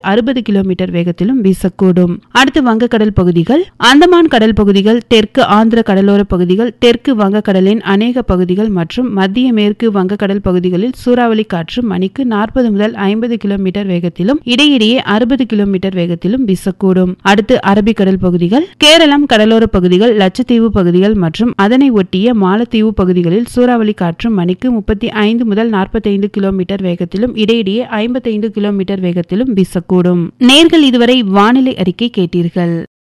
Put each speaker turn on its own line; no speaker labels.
அறுபது கிலோமீட்டர் வேகத்திலும் வீசக்கூடும் அடுத்து வங்கக்கடல் பகுதிகள் அந்தமான் கடல் பகுதிகள் தெற்கு ஆந்திர கடலோர பகுதிகள் தெற்கு வங்கக்கடலின் அநேக பகுதிகள் மற்றும் மத்திய மேற்கு வங்கக்கடல் பகுதிகளில் சூறாவளி காற்று மணிக்கு நாற்பது முதல் ஐம்பது கிலோமீட்டர் வேகத்திலும் இடையிடையே அறுபது கிலோமீட்டர் வேகத்திலும் வீசக்கூடும் அடுத்து அரபிக்கடல் பகுதிகள் கேரளம் கடலோர பகுதிகள் லட்சத்தீவு பகுதிகள் மற்றும் அதனை ஒட்டிய மாலத்தீவு பகுதிகளில் சூறாவளி காற்று மணிக்கு முப்பத்தி ஐந்து முதல் நாற்பத்தைந்து கிலோமீட்டர் வேகத்திலும் இடையிடையே ஐம்பத்தைந்து கிலோமீட்டர் வேகத்திலும் வீசக்கூடும் நேர்கள் இதுவரை வானிலை அறிக்கை கேட்டீர்கள்